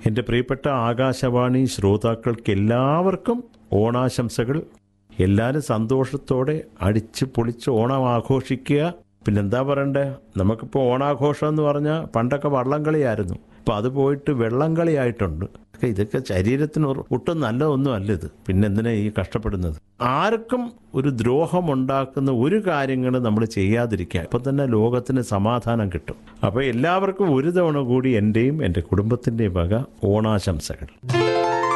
എൻ്റെ പ്രിയപ്പെട്ട ആകാശവാണി ശ്രോതാക്കൾക്ക് എല്ലാവർക്കും ഓണാശംസകൾ എല്ലാവരും സന്തോഷത്തോടെ അടിച്ച് പൊളിച്ച് ഓണം ആഘോഷിക്കുക പിന്നെന്താ പറയണ്ടേ നമുക്കിപ്പോൾ ഓണാഘോഷം എന്ന് പറഞ്ഞാൽ പണ്ടൊക്കെ വള്ളംകളിയായിരുന്നു ഇപ്പം അത് പോയിട്ട് വെള്ളംകളിയായിട്ടുണ്ട് ഒക്കെ ഇതൊക്കെ ശരീരത്തിന് ഒരു- ഒട്ടും നല്ലതൊന്നും അല്ല ഇത് പിന്നെ എന്തിനാ ഈ കഷ്ടപ്പെടുന്നത് ആർക്കും ഒരു ദ്രോഹം ഉണ്ടാക്കുന്ന ഒരു കാര്യങ്ങളും നമ്മൾ ചെയ്യാതിരിക്കുക അപ്പം തന്നെ ലോകത്തിന് സമാധാനം കിട്ടും അപ്പോൾ എല്ലാവർക്കും ഒരു തവണ കൂടി എൻ്റെയും എൻ്റെ കുടുംബത്തിൻ്റെയും വക ഓണാശംസകൾ